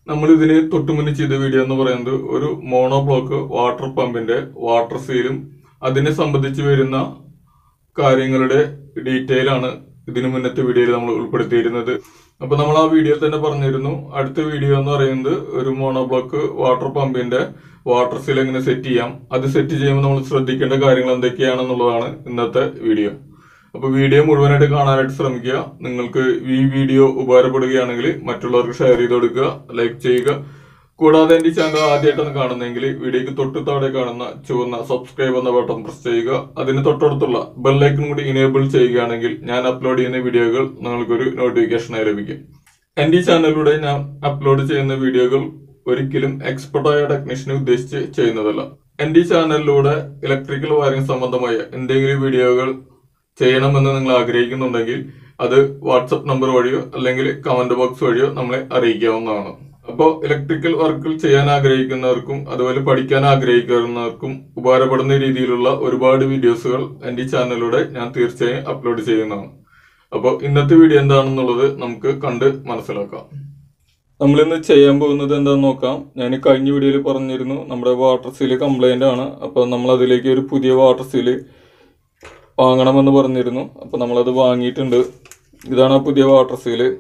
നമ്മൾ ഇതിന് തൊട്ടുമുന്നേ ചെയ്ത വീഡിയോ എന്ന് പറയുന്നത് ഒരു മോണോ ബ്ലോക്ക് വാട്ടർ പമ്പിന്റെ വാട്ടർ സീലും അതിനെ സംബന്ധിച്ച് വരുന്ന കാര്യങ്ങളുടെ ഡീറ്റെയിൽ ആണ് ഇതിനു മുന്നത്തെ വീഡിയോയിൽ നമ്മൾ ഉൾപ്പെടുത്തിയിരുന്നത് അപ്പൊ നമ്മൾ ആ വീഡിയോയിൽ തന്നെ പറഞ്ഞിരുന്നു അടുത്ത വീഡിയോ എന്ന് പറയുന്നത് ഒരു മോണോ ബ്ലോക്ക് വാട്ടർ പമ്പിന്റെ വാട്ടർ സീൽ എങ്ങനെ സെറ്റ് ചെയ്യാം അത് സെറ്റ് ചെയ്യുമ്പോൾ നമ്മൾ ശ്രദ്ധിക്കേണ്ട കാര്യങ്ങൾ എന്തൊക്കെയാണെന്നുള്ളതാണ് ഇന്നത്തെ വീഡിയോ അപ്പൊ വീഡിയോ മുഴുവനായിട്ട് കാണാനായിട്ട് ശ്രമിക്കുക നിങ്ങൾക്ക് ഈ വീഡിയോ ഉപകാരപ്പെടുകയാണെങ്കിൽ മറ്റുള്ളവർക്ക് ഷെയർ ചെയ്ത് കൊടുക്കുക ലൈക്ക് ചെയ്യുക കൂടാതെ എന്റെ ചാനൽ ആദ്യമായിട്ടാണ് കാണുന്നതെങ്കിൽ വീഡിയോക്ക് തൊട്ട് താഴെ കാണുന്ന ചുവന്ന സബ്സ്ക്രൈബ് എന്ന ബട്ടൺ പ്രസ് ചെയ്യുക അതിന് തൊട്ടടുത്തുള്ള ബെല്ലൈക്കൺ കൂടി ഇനേബിൾ ചെയ്യുകയാണെങ്കിൽ ഞാൻ അപ്ലോഡ് ചെയ്യുന്ന വീഡിയോകൾ നിങ്ങൾക്കൊരു നോട്ടിഫിക്കേഷനായി ലഭിക്കും എന്റെ ഈ ചാനലിലൂടെ ഞാൻ അപ്ലോഡ് ചെയ്യുന്ന വീഡിയോകൾ ഒരിക്കലും എക്സ്പെർട്ടായ ടെക്നീഷ്യനെ ഉദ്ദേശിച്ച് ചെയ്യുന്നതല്ല എന്റെ ഈ ചാനലിലൂടെ ഇലക്ട്രിക്കൽ വയറിംഗ് സംബന്ധമായ എന്തെങ്കിലും വീഡിയോകൾ ചെയ്യണമെന്ന് നിങ്ങൾ ആഗ്രഹിക്കുന്നുണ്ടെങ്കിൽ അത് വാട്സപ്പ് നമ്പർ വഴിയോ അല്ലെങ്കിൽ കമന്റ് ബോക്സ് വഴിയോ നമ്മളെ അറിയിക്കാവുന്നതാണ് അപ്പോൾ ഇലക്ട്രിക്കൽ വർക്കുകൾ ചെയ്യാൻ ആഗ്രഹിക്കുന്നവർക്കും അതുപോലെ പഠിക്കാൻ ആഗ്രഹിക്കുന്നവർക്കും ഉപകാരപ്പെടുന്ന രീതിയിലുള്ള ഒരുപാട് വീഡിയോസുകൾ എൻ്റെ ഈ ചാനലിലൂടെ ഞാൻ തീർച്ചയായും അപ്ലോഡ് ചെയ്യുന്നതാണ് അപ്പോൾ ഇന്നത്തെ വീഡിയോ എന്താണെന്നുള്ളത് നമുക്ക് കണ്ട് മനസ്സിലാക്കാം നമ്മളിന്ന് ചെയ്യാൻ പോകുന്നത് എന്താണെന്ന് നോക്കാം ഞാൻ കഴിഞ്ഞ വീഡിയോയിൽ പറഞ്ഞിരുന്നു നമ്മുടെ വാട്ടർ സീല് കംപ്ലൈന്റ് ആണ് അപ്പോൾ നമ്മൾ അതിലേക്ക് ഒരു പുതിയ വാട്ടർ സീല് വാങ്ങണമെന്ന് പറഞ്ഞിരുന്നു അപ്പോൾ നമ്മളത് വാങ്ങിയിട്ടുണ്ട് ഇതാണ് ആ പുതിയ വാട്ടർ സീല്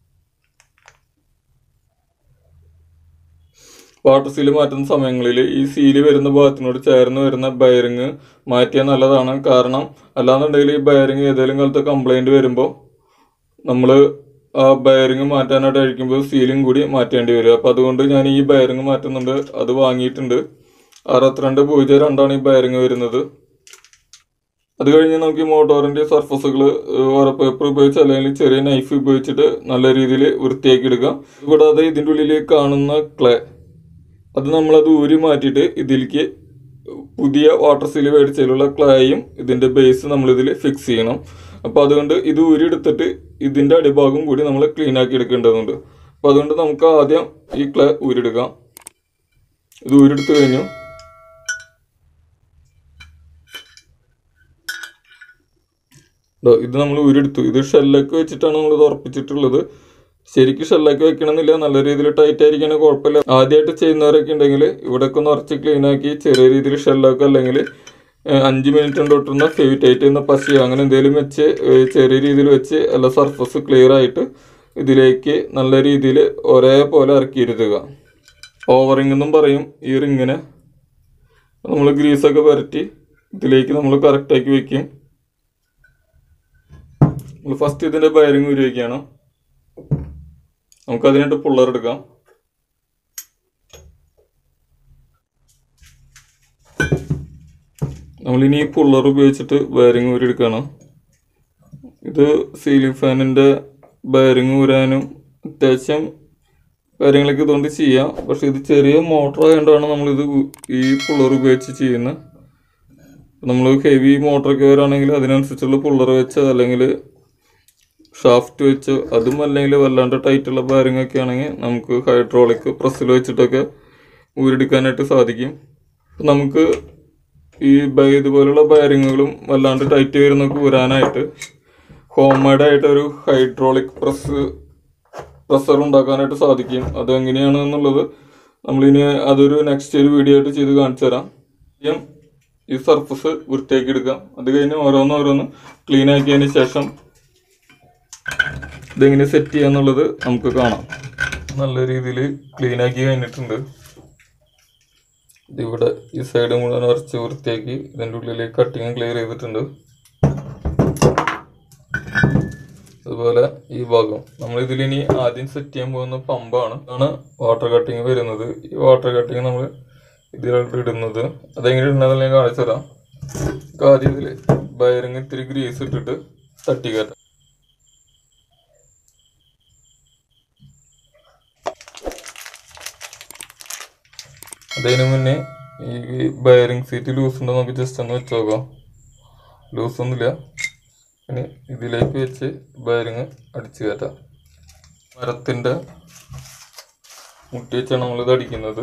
വാട്ടർ സീല് മാറ്റുന്ന സമയങ്ങളിൽ ഈ സീല് വരുന്ന ഭാഗത്തിനോട് ചേർന്ന് വരുന്ന ബയറിങ് മാറ്റിയാൽ നല്ലതാണ് കാരണം അല്ലാന്നുണ്ടെങ്കിൽ ഈ ബയറിങ് ഏതെങ്കിലും കാലത്ത് കംപ്ലൈന്റ് വരുമ്പോൾ നമ്മൾ ആ ബയറിങ് മാറ്റാനായിട്ട് അഴിക്കുമ്പോൾ സീലും കൂടി മാറ്റേണ്ടി വരും അപ്പോൾ അതുകൊണ്ട് ഞാൻ ഈ ബയറിങ് മാറ്റുന്നുണ്ട് അത് വാങ്ങിയിട്ടുണ്ട് അറുപത്തിരണ്ട് പൂജ്യം രണ്ടാണ് ഈ ബയറിങ് വരുന്നത് അത് കഴിഞ്ഞ് നമുക്ക് ഈ മോട്ടോറിന്റെ സർഫസുകൾ പേപ്പർ ഉപയോഗിച്ച് അല്ലെങ്കിൽ ചെറിയ നൈഫ് ഉപയോഗിച്ചിട്ട് നല്ല രീതിയിൽ വൃത്തിയാക്കി എടുക്കാം കൂടാതെ ഇതിൻ്റെ ഉള്ളിൽ കാണുന്ന ക്ലേ അത് നമ്മളത് ഊരി മാറ്റിയിട്ട് ഇതിലേക്ക് പുതിയ വാട്ടർ സീൽ മേടിച്ചതിലുള്ള ക്ലേയും ഇതിന്റെ ബേസ് നമ്മൾ ഇതിൽ ഫിക്സ് ചെയ്യണം അപ്പോൾ അതുകൊണ്ട് ഇത് ഊരി എടുത്തിട്ട് ഇതിന്റെ അടിഭാഗം കൂടി നമ്മൾ ക്ലീൻ ആക്കി എടുക്കേണ്ടതുണ്ട് അപ്പോൾ അതുകൊണ്ട് നമുക്ക് ആദ്യം ഈ ക്ലേ ഊരിയെടുക്കാം ഇത് ഊരിയെടുത്ത് കഴിഞ്ഞു ദോ ഇത് നമ്മൾ ഊരെടുത്തു ഇത് ഷെല്ലൊക്കെ വെച്ചിട്ടാണ് നമ്മൾ ഇത് ഉറപ്പിച്ചിട്ടുള്ളത് ശരിക്കും ഷെല്ലൊക്കെ വെക്കണമെന്നില്ല നല്ല രീതിയിൽ ടൈറ്റ് ആയിരിക്കണേ കുഴപ്പമില്ല ആദ്യമായിട്ട് ചെയ്യുന്നവരൊക്കെ ഉണ്ടെങ്കിൽ ഇവിടെയൊക്കെ ഒന്ന് ഉറച്ച് ക്ലീൻ ആക്കി ചെറിയ രീതിയിൽ ഷെല്ലൊക്കെ അല്ലെങ്കിൽ ഏഹ്, അഞ്ച് മിനിറ്റ് കൊണ്ട് ഒട്ടുന്ന ഫെവി ടൈറ്റ് എന്ന പശയോ അങ്ങനെ എന്തെങ്കിലും വെച്ച് ഏഹ്, ചെറിയ രീതിയിൽ വെച്ച് എല്ലാ സർഫസ് ക്ലിയർ ആയിട്ട് ഇതിലേക്ക് നല്ല രീതിയിൽ ഒരേപോലെ ഇറക്കിയിരുത്തുക ഓവറിംഗ് എന്നും പറയും ഈ റിങ്ങിനെ നമ്മൾ ഗ്രീസൊക്കെ പുരട്ടി ഇതിലേക്ക് നമ്മൾ കറക്റ്റാക്കി വെക്കും നമ്മൾ ഫസ്റ്റ് ഇതിന്റെ ബയറിംഗ് ഉപയോഗിക്കുകയാണ് നമുക്ക് അതിനായിട്ട് പുള്ളർ എടുക്കാം നമ്മളിനി ഈ പുള്ളർ ഉപയോഗിച്ചിട്ട് ബയറിംഗ് ഊരി എടുക്കുകയാണ് ഇത് സീലിംഗ് ഫാനിന്റെ ബയറിംഗ് ഊരാനും അത്യാവശ്യം കാര്യങ്ങളൊക്കെ ഇതുകൊണ്ട് ചെയ്യാം പക്ഷെ ഇത് ചെറിയ മോട്ടർ ആയതുകൊണ്ടാണ് നമ്മളിത് ഉ- ഈ പുള്ളർ ഉപയോഗിച്ച് ചെയ്യുന്നത് നമ്മൾ ഹെവി മോട്ടറൊക്കെ വരാണെങ്കിൽ അതിനനുസരിച്ചുള്ള പുള്ളർ വെച്ച് അല്ലെങ്കിൽ ഷാഫ്റ്റ് വെച്ച് അതും അല്ലെങ്കിൽ വല്ലാണ്ട് ടൈറ്റുള്ള ബയറിംഗ് ഒക്കെ ആണെങ്കിൽ നമുക്ക് ഹൈഡ്രോളിക് പ്രസ്സിൽ വെച്ചിട്ടൊക്കെ ഊരെടുക്കാനായിട്ട് സാധിക്കും നമുക്ക് ഈ ബ- ഇതുപോലുള്ള ബയറിങ്ങുകളും വല്ലാണ്ട് ടൈറ്റ് വരുന്നൊക്കെ ഊരാനായിട്ട് ഹോം മെയ്ഡ് ആയിട്ട് ഒരു ഹൈഡ്രോളിക് പ്രസ് പ്രസർ ഉണ്ടാക്കാനായിട്ട് സാധിക്കും അത് എങ്ങനെയാണ് എന്നുള്ളത് നമ്മളിനി അതൊരു നെക്സ്റ്റ് ഒരു വീഡിയോ ആയിട്ട് ചെയ്ത് കാണിച്ചു തരാം ആദ്യം ഈ സർഫസ് വൃത്തിയാക്കി എടുക്കാം അത് കഴിഞ്ഞ് ഓരോന്നോരോന്ന് ക്ലീൻ ആക്കിയതിന് ശേഷം ഇതെങ്ങനെ സെറ്റ് ചെയ്യാന്നുള്ളത് നമുക്ക് കാണാം നല്ല രീതിയിൽ ക്ലീൻ ആക്കി കഴിഞ്ഞിട്ടുണ്ട് ഇതിവിടെ ഈ സൈഡ് മുഴുവൻ ഉറച്ച് വൃത്തിയാക്കി ഇതിൻ്റെ ഉള്ളിലേക്ക് കട്ടിങ് ക്ലിയർ ചെയ്തിട്ടുണ്ട് അതുപോലെ ഈ ഭാഗം നമ്മൾ ഇതിലിനി ആദ്യം സെറ്റ് ചെയ്യാൻ പോകുന്ന പമ്പാണ് ആണ് വാട്ടർ കട്ടിങ് വരുന്നത് ഈ വാട്ടർ കട്ടിങ് നമ്മൾ ഇതിലോട്ട് ഇടുന്നത് അതെങ്ങനെ ഇടുന്നത് ഞാൻ കാണിച്ചു തരാം നമുക്ക് ആദ്യം ഇതിൽ ബയറിങ് ഇത്തിരി ഗ്രീസ് ഇട്ടിട്ട് തട്ടി കയറ്റാം അതിന് മുന്നേ ഈ ബയറിംഗ് സീറ്റ് ലൂസ് ഉണ്ടോ നമുക്ക് ജസ്റ്റ് ഒന്ന് വെച്ച് നോക്കാം ലൂസ് ഒന്നുമില്ല ഇനി ഇതിലേക്ക് വെച്ച് ബയറിങ് അടിച്ചു കയറ്റാം മരത്തിൻ്റെ മുട്ടി വെച്ചാണ് നമ്മളിത് അടിക്കുന്നത്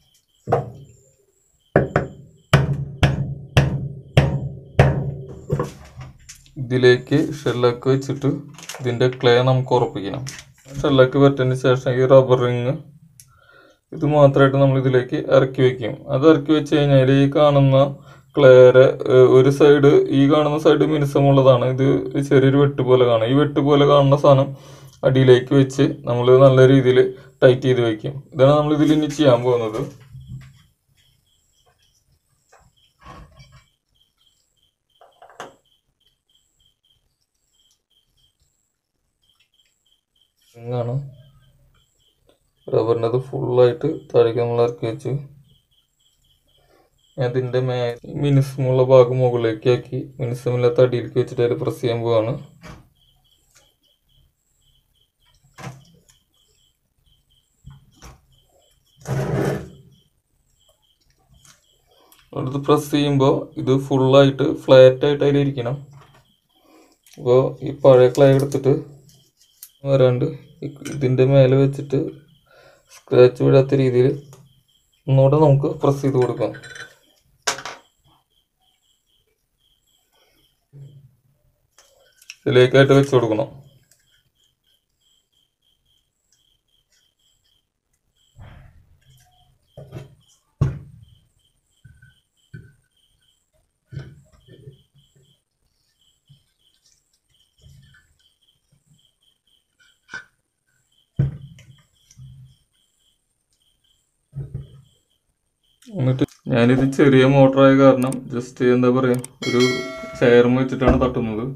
ഇതിലേക്ക് ഷെല്ലൊക്കെ വെച്ചിട്ട് ഇതിൻ്റെ ക്ലേ നമുക്ക് ഉറപ്പിക്കണം ഷെല്ലൊക്കെ പറ്റതിന് ശേഷം ഈ റബ്ബർ റിങ് ഇത് മാത്രമായിട്ട് നമ്മൾ ഇതിലേക്ക് ഇറക്കി വെക്കും അത് ഇറക്കി വെച്ച് കഴിഞ്ഞാൽ ഈ കാണുന്ന ക്ലെയറ് ഒരു സൈഡ് ഈ കാണുന്ന സൈഡ് മിനുസമുള്ളതാണ് ഇത് ചെറിയൊരു വെട്ട് പോലെ കാണും ഈ വെട്ട് പോലെ കാണുന്ന സാധനം അടിയിലേക്ക് വെച്ച് നമ്മൾ നല്ല രീതിയിൽ ടൈറ്റ് ചെയ്ത് വെക്കും ഇതാണ് നമ്മൾ ഇതിൽ ഇനി ചെയ്യാൻ പോകുന്നത് ഇങ്ങാണ് റബ്ബറിൻ്റെ അത് ഫുള്ളായിട്ട് താഴേക്ക് നമ്മൾ ഇറക്കി വെച്ച് അതിൻ്റെ മേ മിനുസമുള്ള ഭാഗം മുകളിലേക്ക് ആക്കി മിനുസമില്ലാത്ത അടിയിലേക്ക് വെച്ചിട്ട് അതിൽ പ്രസ് ചെയ്യാൻ പോവാണ് അടുത്ത് പ്രസ് ചെയ്യുമ്പോൾ ഇത് ഫുള്ളായിട്ട് ഫ്ലാറ്റ് ആയിട്ട് അതിലിരിക്കണം അപ്പോൾ ഈ പഴയ ക്ലേ എടുത്തിട്ട് വരാണ്ട് ഇതിൻ്റെ മേലെ വെച്ചിട്ട് സ്ക്രാച്ച് വിടാത്ത രീതിയിൽ ഒന്നുകൂടെ നമുക്ക് പ്രസ് ചെയ്ത് കൊടുക്കാം ഇതിലേക്കായിട്ട് വെച്ച് കൊടുക്കണം എന്നിട്ട് ഞാനിത് ചെറിയ മോട്ടറായ കാരണം ജസ്റ്റ് എന്താ പറയാ ഒരു ചെയർമ വെച്ചിട്ടാണ് തട്ടുന്നത്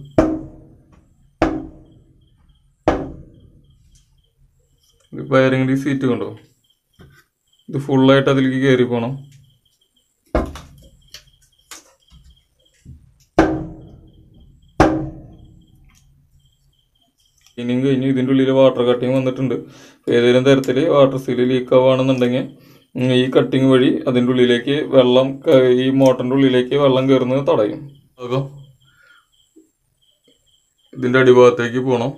ഇതിപ്പോ ആരെങ്കിലും ഈ സീറ്റ് കണ്ടോ ഇത് ഫുള്ളായിട്ട് അതിലേക്ക് കയറി പോണം ഇനിയും കഴിഞ്ഞ് ഇതിൻ്റെ ഉള്ളിൽ വാട്ടർ കട്ടിങ് വന്നിട്ടുണ്ട് ഏതെങ്കിലും തരത്തിൽ വാട്ടർ സീൽ ലീക്ക് ആവുകയാണെന്നുണ്ടെങ്കിൽ ഉം, ഈ കട്ടിങ് വഴി അതിൻ്റെ ഉള്ളിലേക്ക് വെള്ളം ക- ഈ മോട്ടറിൻ്റെ ഉള്ളിലേക്ക് വെള്ളം കയറുന്നത് തടയും അകം ഇതിൻ്റെ അടിഭാഗത്തേക്ക് പോകണം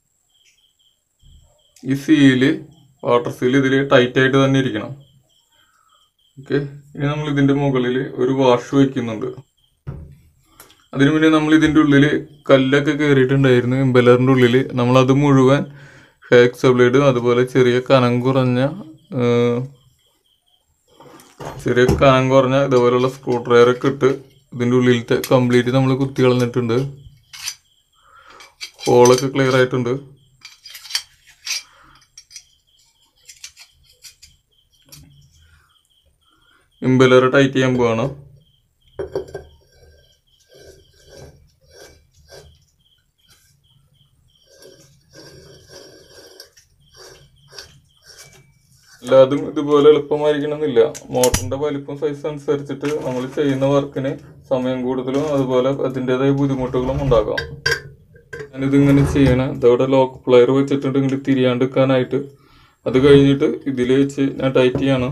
ഈ സീല് വാട്ടർ സീൽ ഇതിൽ ടൈറ്റ് ആയിട്ട് തന്നെ ഇരിക്കണം ഓക്കെ ഇനി നമ്മൾ ഇതിൻ്റെ മുകളിൽ ഒരു വാഷ് വയ്ക്കുന്നുണ്ട് അതിനു മുന്നേ നമ്മൾ ഇതിൻ്റെ ഉള്ളിൽ കല്ലൊക്കെ കയറിയിട്ടുണ്ടായിരുന്നു ഇമ്പലറിൻ്റെ ഉള്ളിൽ നമ്മളത് മുഴുവൻ ഹാക്സ് ബ്ലേഡ് അതുപോലെ ചെറിയ കനം കുറഞ്ഞ ആ, ചെറിയ കനം കുറഞ്ഞ ഇതുപോലുള്ള സ്ക്രൂ ഡ്രൈവർ ഒക്കെ ഇട്ട് ഇതിൻ്റെ ഉള്ളിലത്തെ കംപ്ലീറ്റ് നമ്മൾ കുത്തി കളഞ്ഞിട്ടുണ്ട് ഹോളൊക്കെ ക്ലിയർ ആയിട്ടുണ്ട് ഇമ്പലർ ടൈറ്റ് ചെയ്യാൻ പോവാണ് എല്ലാതും ഇതുപോലെ എളുപ്പമായിരിക്കണമെന്നില്ല മോട്ടറിന്റെ വലിപ്പം സൈസ് അനുസരിച്ചിട്ട് നമ്മൾ ചെയ്യുന്ന വർക്കിന് സമയം കൂടുതലും അതുപോലെ അതിൻ്റെതായ ബുദ്ധിമുട്ടുകളും ഉണ്ടാകാം ഞാനിതിങ്ങനെ ചെയ്യണം ഇതവിടെ ലോക്ക് പ്ലെയർ വെച്ചിട്ടുണ്ട് ഇങ്ങോട്ട് തിരിയാണ്ടിരിക്കാനായിട്ട് അത് കഴിഞ്ഞിട്ട് ഇതിൽ വെച്ച് ഞാൻ ടൈറ്റ് ചെയ്യണം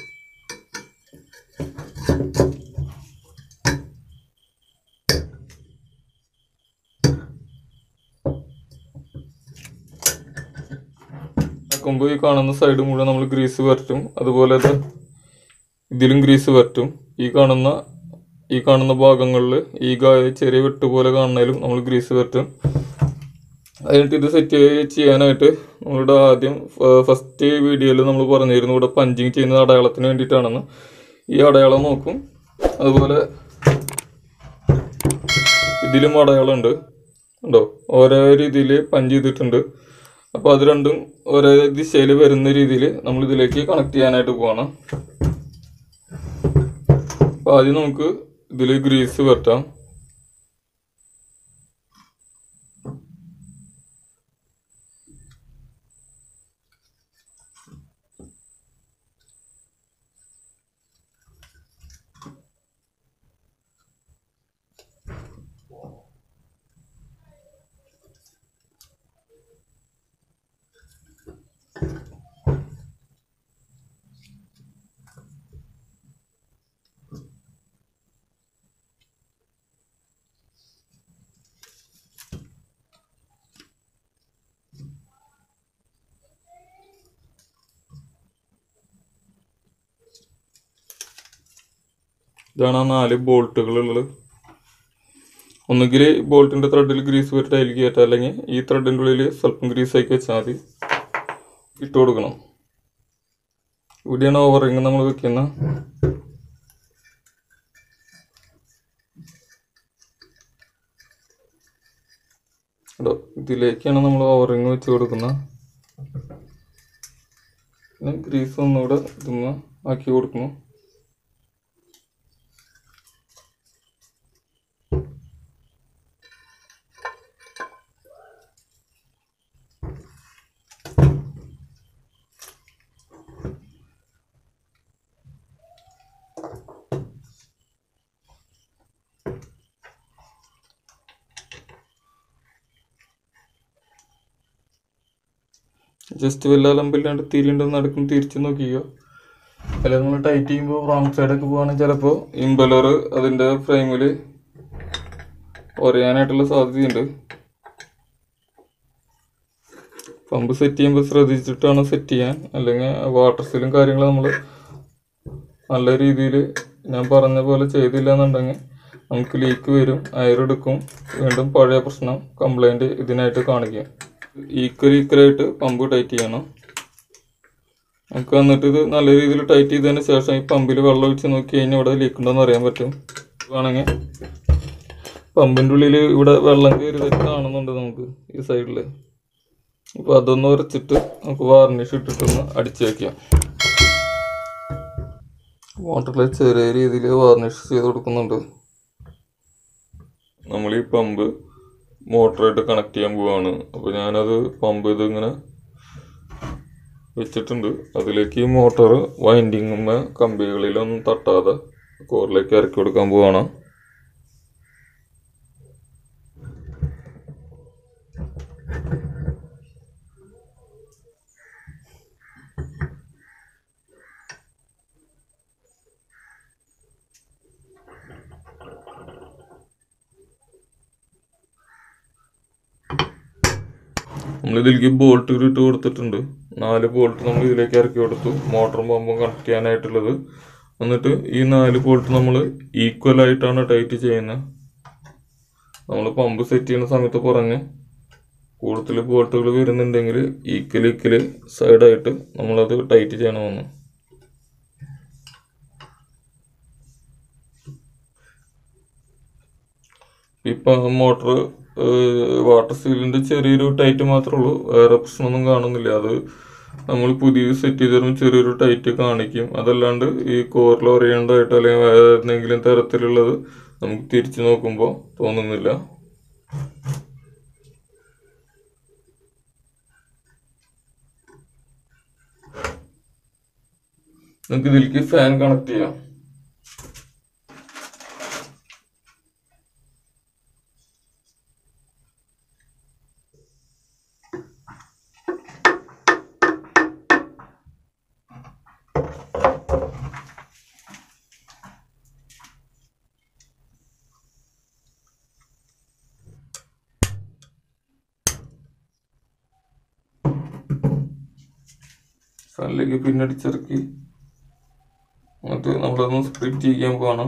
ആക്കുമ്പോൾ ഈ കാണുന്ന സൈഡ് മുഴുവൻ നമ്മൾ ഗ്രീസ് വരട്ടും അതുപോലെ ഇത് ഇതിലും ഗ്രീസ് വരട്ടും ഈ കാണുന്ന ഈ കാണുന്ന ഭാഗങ്ങളിൽ ഈ ഗാ- ചെറിയ വെട്ട് പോലെ കാണുന്നതിലും നമ്മൾ ഗ്രീസ് വരട്ടും അതിനിട്ട് ഇത് സെറ്റ് ചെയ്യാനായിട്ട് നമ്മളിവിടെ ആദ്യം ഫസ്റ്റ് വീഡിയോയിൽ നമ്മൾ പറഞ്ഞിരുന്നു ഇവിടെ പഞ്ചിങ് ചെയ്യുന്ന അടയാളത്തിന് വേണ്ടിയിട്ടാണെന്ന് ഈ അടയാളം നോക്കും അതുപോലെ ഇതിലും അടയാളമുണ്ട് ഉണ്ടോ ഓരോ രീതിയിൽ പഞ്ച് ചെയ്തിട്ടുണ്ട് അപ്പോൾ അത് രണ്ടും ഒരേ ദിശയിൽ വരുന്ന രീതിയിൽ നമ്മൾ ഇതിലേക്ക് കണക്ട് ചെയ്യാനായിട്ട് പോവാണ് അപ്പോൾ ആദ്യം നമുക്ക് ഇതിൽ ഗ്രീസ് വരട്ടാം ഇതാണ് ആ നാല് ബോൾട്ടുകളുള്ളത് ഒന്നുകിൽ ബോൾട്ടിന്റെ ത്രെഡിൽ ഗ്രീസ് വരട്ട് അതിൽ കയറ്റാം അല്ലെങ്കിൽ ഈ ത്രെഡിന്റെ ഉള്ളിൽ സ്വല്പം ഗ്രീസ് ആക്കി വെച്ചാൽ മതി ഇട്ട് കൊടുക്കണം ഇവിടെയാണ് ഓവറിങ് നമ്മൾ വെക്കുന്ന കേട്ടോ ഇതിലേക്കാണ് നമ്മൾ ഓവറിങ് വെച്ച് കൊടുക്കുന്നത് പിന്നെ ഗ്രീസ് ഒന്നുകൂടെ ഇതുമ്മ ആക്കി കൊടുക്കുന്നു ജസ്റ്റ് വല്ല അലമ്പില്ലാണ്ട് തിരിയുണ്ടെന്ന് നടക്കും തിരിച്ചു നോക്കിക്കോ അല്ല നമ്മൾ ടൈറ്റ് ചെയ്യുമ്പോൾ റോങ് സൈഡൊക്കെ പോവുകയാണെങ്കിൽ ചിലപ്പോൾ ഇമ്പലർ അതിൻ്റെ ഫ്രെയിമിൽ ഒരയാനായിട്ടുള്ള സാധ്യതയുണ്ട് പമ്പ് സെറ്റ് ചെയ്യുമ്പോൾ ശ്രദ്ധിച്ചിട്ടാണ് സെറ്റ് ചെയ്യാൻ അല്ലെങ്കിൽ വാട്ടർ സീലും കാര്യങ്ങളും നമ്മൾ നല്ല രീതിയിൽ ഞാൻ പറഞ്ഞ പോലെ ചെയ്തില്ല എന്നുണ്ടെങ്കിൽ നമുക്ക് ലീക്ക് വരും അയറെടുക്കും വീണ്ടും പഴയ പ്രശ്നം കംപ്ലൈൻറ്റ് ഇതിനായിട്ട് കാണിക്കും ഈക്വൽ ഈക്വലായിട്ട് പമ്പ് ടൈറ്റ് ചെയ്യണം നമുക്ക് എന്നിട്ട് ഇത് നല്ല രീതിയിൽ ടൈറ്റ് ചെയ്തതിന് ശേഷം ഈ പമ്പിൽ വെള്ളം ഒഴിച്ച് നോക്കി കഴിഞ്ഞാൽ ഇവിടെ ലീക്ക് ഉണ്ടോയെന്ന് അറിയാൻ പറ്റും വേണമെങ്കിൽ പമ്പിൻ്റെ ഉള്ളിൽ ഇവിടെ വെള്ളം കയറിയതായിട്ട് കാണുന്നുണ്ട് നമുക്ക് ഈ സൈഡിൽ അപ്പോൾ അതൊന്ന് ഉരച്ചിട്ട് നമുക്ക് വാർണിഷ് ഇട്ടിട്ടൊന്ന് അടിച്ചു വയ്ക്കാം വാട്ടറിൽ ചെറിയ രീതിയിൽ വാർണിഷ് ചെയ്ത് കൊടുക്കുന്നുണ്ട് നമ്മൾ ഈ പമ്പ് മോട്ടറായിട്ട് കണക്ട് ചെയ്യാൻ പോവാണ് അപ്പോൾ ഞാനത് പമ്പ് ചെയ്ത് ഇങ്ങനെ വെച്ചിട്ടുണ്ട് അതിലേക്ക് ഈ മോട്ടർ വൈൻഡിങ്ങുമ്മ കമ്പികളിലൊന്നും തട്ടാതെ കോറിലേക്ക് ഇറക്കി കൊടുക്കാൻ പോവാണ് നമ്മൾ ഇതിലേക്ക് ബോൾട്ട് ഇട്ട് കൊടുത്തിട്ടുണ്ട് നാല് ബോൾട്ട് നമ്മൾ ഇതിലേക്ക് ഇറക്കി കൊടുത്തു മോട്ടറും പമ്പും കണക്ട് ചെയ്യാനായിട്ടുള്ളത് എന്നിട്ട് ഈ നാല് ബോൾട്ട് നമ്മൾ ഈക്വൽ ആയിട്ടാണ് ടൈറ്റ് ചെയ്യുന്നത് നമ്മൾ പമ്പ് സെറ്റ് ചെയ്യുന്ന സമയത്ത് പറഞ്ഞ് കൂടുതൽ ബോൾട്ടുകൾ വരുന്നുണ്ടെങ്കിൽ ഈക്വൽ ഈക്വൽ സൈഡായിട്ട് നമ്മളത് ടൈറ്റ് ചെയ്യണമെന്ന് ഇപ്പം മോട്ടർ വാട്ടർ സീലിൻ്റെ ചെറിയൊരു ടൈറ്റ് മാത്രമേ ഉള്ളൂ വേറെ പ്രശ്നമൊന്നും കാണുന്നില്ല അത് നമ്മൾ പുതിയ സെറ്റ് ചെയ്ത് തരുമ്പോൾ ചെറിയൊരു ടൈറ്റ് കാണിക്കും അതല്ലാണ്ട് ഈ കോറിൽ ഒറിയണ്ടായിട്ട് അല്ലെങ്കിൽ വേറെ ഏതെങ്കിലും തരത്തിലുള്ളത് നമുക്ക് തിരിച്ചു നോക്കുമ്പോൾ തോന്നുന്നില്ല നമുക്ക് ഇതിലേക്ക് ഫാൻ കണക്ട് ചെയ്യാം ഫാനിലേക്ക് പിന്നടിച്ചിറക്കി എന്നിട്ട് നമ്മളൊന്ന് സ്പ്ലിറ്റ് ചെയ്യാൻ പോകണം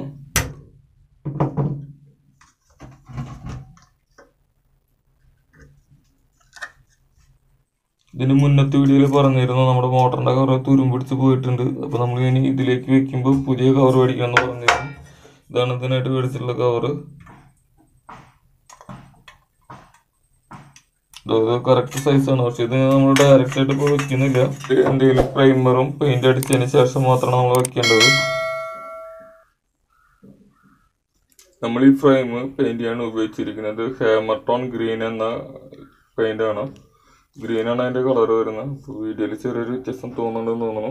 ഇതിന് മുന്നത്തെ വീഡിയോയിൽ പറഞ്ഞിരുന്നു നമ്മുടെ മോട്ടറിന്റെ കവർ തുരുമ്പിടിച്ച് പോയിട്ടുണ്ട് അപ്പൊ നമ്മൾ ഇനി ഇതിലേക്ക് വെക്കുമ്പോൾ പുതിയ കവർ മേടിക്കാന്ന് പറഞ്ഞിരുന്നു ഇതാണ് ഇതിനായിട്ട് മേടിച്ചിട്ടുള്ള കവറ് ഇത് കറക്റ്റ് സൈസാണ് പക്ഷെ ഇത് നമ്മൾ ഡയറക്റ്റ് ആയിട്ട് ഇപ്പോൾ വെക്കുന്നില്ല എന്തെങ്കിലും പ്രൈമറും പെയിന്റ് അടിച്ചതിന് ശേഷം മാത്രമാണ് നമ്മൾ വെക്കേണ്ടത് നമ്മൾ ഈ ഫ്രെയിം പെയിന്റ് ചെയ്യാൻ ഉപയോഗിച്ചിരിക്കുന്നത് ഹേമർട്ടോൺ ഗ്രീൻ എന്ന പെയിന്റ് ആണ് ഗ്രീൻ ആണ് അതിന്റെ കളർ വരുന്നത് വീഡിയോയിൽ ചെറിയൊരു വ്യത്യാസം തോന്നുന്നുണ്ടെന്ന് തോന്നുന്നു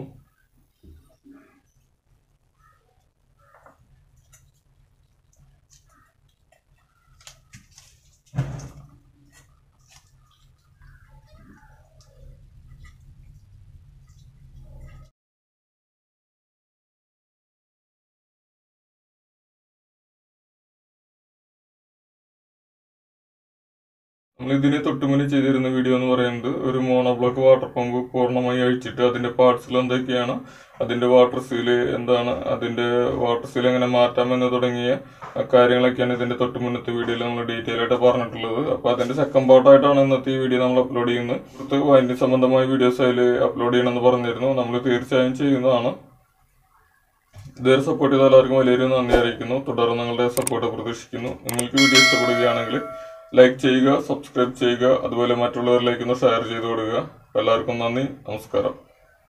നമ്മൾ ഇതിനെ തൊട്ടുമുന്നേ ചെയ്തിരുന്ന വീഡിയോ എന്ന് പറയുന്നത് ഒരു മോണോബ്ലോക്ക് വാട്ടർ പമ്പ് പൂർണ്ണമായി അഴിച്ചിട്ട് അതിന്റെ പാർട്സിൽ എന്തൊക്കെയാണ് അതിന്റെ വാട്ടർ സീല് എന്താണ് അതിന്റെ വാട്ടർ സീൽ എങ്ങനെ മാറ്റാമെന്ന് തുടങ്ങിയ കാര്യങ്ങളൊക്കെയാണ് ഇതിന്റെ തൊട്ട് മുന്നത്തെ വീഡിയോയിൽ നമ്മൾ ഡീറ്റെയിൽ ആയിട്ട് പറഞ്ഞിട്ടുള്ളത് അപ്പൊ അതിന്റെ സെക്കൻഡ് പാർട്ടായിട്ടാണ് ഇന്നത്തെ ഈ വീഡിയോ നമ്മൾ അപ്ലോഡ് ചെയ്യുന്നത് അടുത്ത വൈൻഡിങ് സംബന്ധമായ വീഡിയോസ് അതിൽ അപ്ലോഡ് ചെയ്യണമെന്ന് പറഞ്ഞിരുന്നു നമ്മൾ തീർച്ചയായും ചെയ്യുന്നതാണ് ഇതുവരെ സപ്പോർട്ട് ചെയ്ത എല്ലാവർക്കും വലിയൊരു നന്ദി അറിയിക്കുന്നു തുടർന്ന് നിങ്ങളുടെ സപ്പോർട്ട് പ്രതീക്ഷിക്കുന്നു നിങ്ങൾക്ക് വീഡിയോ ഇഷ്ടപ്പെടുകയാണെങ്കിൽ ലൈക്ക് ചെയ്യുക സബ്സ്ക്രൈബ് ചെയ്യുക അതുപോലെ മറ്റുള്ളവരിലേക്ക് ഒന്ന് ഷെയർ ചെയ്ത് കൊടുക്കുക എല്ലാവർക്കും നന്ദി നമസ്കാരം